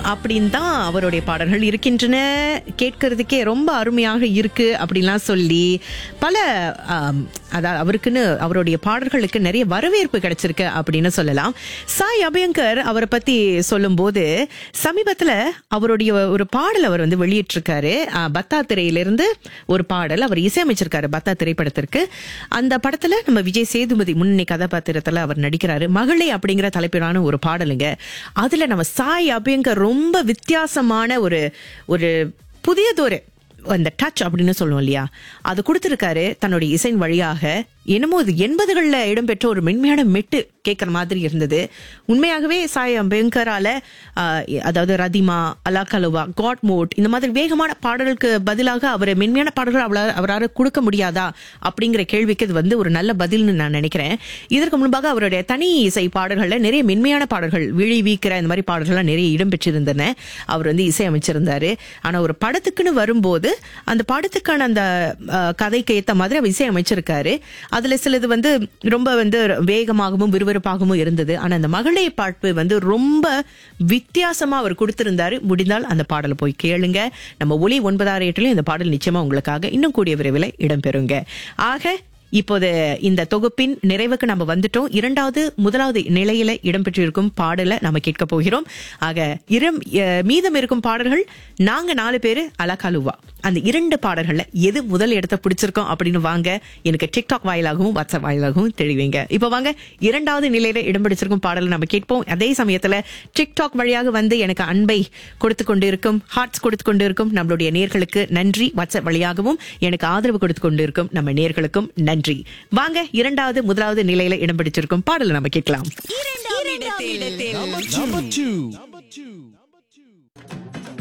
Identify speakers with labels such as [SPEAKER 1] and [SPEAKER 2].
[SPEAKER 1] அப்படின்னு தான் அவருடைய பாடல்கள் இருக்கின்றன கேட்கறதுக்கே ரொம்ப அருமையாக இருக்கு அப்படின்லாம் சொல்லி பல ஆம், அதாவது அவருக்குன்னு அவருடைய பாடல்களுக்கு நிறைய வரவேற்பு கிடைச்சிருக்கு அப்படின்னு சொல்லலாம் சாய் அபயங்கர் அவரை பத்தி சொல்லும்போது சமீபத்துல அவருடைய ஒரு பாடல் அவர் வந்து வெளியிட்டிருக்காரு ஆ, பத்தா திரையிலிருந்து ஒரு பாடல் அவர் இசையமைச்சிருக்காரு பத்தா திரைப்படத்திற்கு அந்த படத்துல நம்ம விஜய் சேதுபதி முன்னணி கதாபாத்திரத்துல அவர் நடிக்கிறாரு மகளே அப்படிங்கிற தலைப்பிலான ஒரு பாடலுங்க அதுல நம்ம சாய் அபியங்கர் ரொம்ப வித்தியாசமான ஒரு ஒரு புதியதொரு அந்த டச் அப்படின்னு சொல்லுவோம் இல்லையா அது கொடுத்திருக்காரு தன்னுடைய இசையின் வழியாக என்னமோ இது எண்பதுகளில் இடம்பெற்ற ஒரு மென்மையான மெட்டு கேட்குற மாதிரி இருந்தது உண்மையாகவே சாய் அம்பேங்கரால ஆஹ், அதாவது ரதிமா அலா கலுவா காட் மோட் இந்த மாதிரி வேகமான பாடலுக்கு பதிலாக அவர் மென்மையான பாடல்கள் அவளால் அவரால் கொடுக்க முடியாதா அப்படிங்கிற கேள்விக்கு இது வந்து ஒரு நல்ல பதில்னு நான் நினைக்கிறேன் இதற்கு முன்பாக அவருடைய தனி இசை பாடல்களில் நிறைய மென்மையான பாடல்கள் விழி வீக்கிற இந்த மாதிரி பாடல்கள்லாம் நிறைய இடம்பெற்றிருந்தன அவர் வந்து இசையமைச்சிருந்தாரு ஆனா ஒரு படத்துக்குன்னு வரும்போது அந்த படத்துக்கான அந்த அஹ், கதைக்கு ஏத்த மாதிரி அவர் இசையமைச்சிருக்காரு அதுல சிலது வந்து ரொம்ப வந்து வேகமாகவும் விறுவிறுப்பாகவும் இருந்தது ஆனா அந்த மகளே பாட்டு வந்து ரொம்ப வித்தியாசமா அவர் கொடுத்திருந்தாரு முடிந்தால் அந்த பாடலை போய் கேளுங்க நம்ம ஒலி ஒன்பதாறு எட்டுலயும் இந்த பாடல் நிச்சயமா உங்களுக்காக இன்னும் கூடிய விரைவில் இடம்பெறுங்க ஆக இப்போது இந்த தொகுப்பின் நிறைவுக்கு நம்ம வந்துட்டோம் இரண்டாவது முதலாவது நிலையில இடம்பெற்றிருக்கும் பாடலை நம்ம கேட்க போகிறோம் ஆக இரம் அஹ், மீதம் இருக்கும் பாடல்கள் நாங்க நாலு பேரு அலகாலுவா அந்த இரண்டு பாடல்கள்ல எது முதல் இடத்தை பிடிச்சிருக்கோம் அப்படின்னு வாங்க எனக்கு டிக்டாக் வாயிலாகவும் வாட்ஸ்அப் வாயிலாகவும் தெரிவிங்க இப்போ வாங்க இரண்டாவது நிலையில இடம் பிடிச்சிருக்கும் பாடலை நம்ம கேட்போம் அதே சமயத்துல டிக்டாக் வழியாக வந்து எனக்கு அன்பை கொடுத்து கொண்டு இருக்கும் ஹார்ட்ஸ் கொடுத்து கொண்டு இருக்கும் நம்மளுடைய நேர்களுக்கு நன்றி வாட்ஸ்அப் வழியாகவும் எனக்கு ஆதரவு கொடுத்து கொண்டு இருக்கும் நம்ம நேர்களுக்கும் நன்றி வாங்க இரண்டாவது முதலாவது நிலையில இடம் பிடிச்சிருக்கும் பாடலை நம்ம கேட்கலாம்
[SPEAKER 2] Number two.